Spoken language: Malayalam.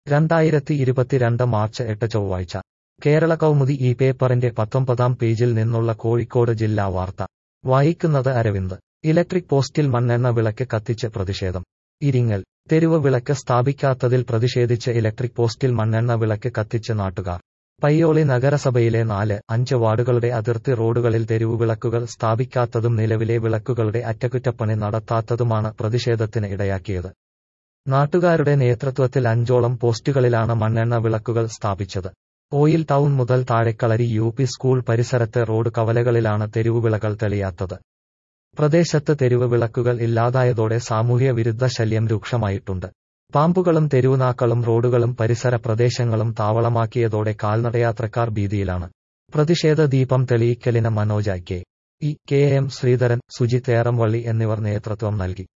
രണ്ടായിരത്തി ഇരുപത്തിരണ്ട് മാർച്ച് എട്ട് ചൊവ്വാഴ്ച കേരള കൗമുദി ഈ പേപ്പറിന്റെ പത്തൊമ്പതാം പേജിൽ നിന്നുള്ള കോഴിക്കോട് ജില്ലാ വാർത്ത വായിക്കുന്നത് അരവിന്ദ് ഇലക്ട്രിക് പോസ്റ്റിൽ മണ്ണെണ്ണ വിളക്ക് കത്തിച്ച് പ്രതിഷേധം ഇരിങ്ങൽ തെരുവ് വിളക്ക് സ്ഥാപിക്കാത്തതിൽ പ്രതിഷേധിച്ച് ഇലക്ട്രിക് പോസ്റ്റിൽ മണ്ണെണ്ണ വിളക്ക് കത്തിച്ച് നാട്ടുകാർ പയ്യോളി നഗരസഭയിലെ നാല് അഞ്ച് വാർഡുകളുടെ അതിർത്തി റോഡുകളിൽ തെരുവു വിളക്കുകൾ സ്ഥാപിക്കാത്തതും നിലവിലെ വിളക്കുകളുടെ അറ്റകുറ്റപ്പണി നടത്താത്തതുമാണ് പ്രതിഷേധത്തിന് ഇടയാക്കിയത് നാട്ടുകാരുടെ നേതൃത്വത്തിൽ അഞ്ചോളം പോസ്റ്റുകളിലാണ് മണ്ണെണ്ണ വിളക്കുകൾ സ്ഥാപിച്ചത് ഓയിൽ ടൗൺ മുതൽ താഴെക്കളരി യു പി സ്കൂൾ പരിസരത്തെ റോഡ് കവലകളിലാണ് തെരുവുവിളകൾ തെളിയാത്തത് പ്രദേശത്ത് തെരുവ് വിളക്കുകൾ ഇല്ലാതായതോടെ സാമൂഹ്യ വിരുദ്ധ ശല്യം രൂക്ഷമായിട്ടുണ്ട് പാമ്പുകളും തെരുവുനാക്കളും റോഡുകളും പരിസര പ്രദേശങ്ങളും താവളമാക്കിയതോടെ കാൽനടയാത്രക്കാർ ഭീതിയിലാണ് പ്രതിഷേധ ദീപം തെളിയിക്കലിന് Manoj K E K M Sreedharan Sujith Eramvalli എന്നിവർ നേതൃത്വം നൽകി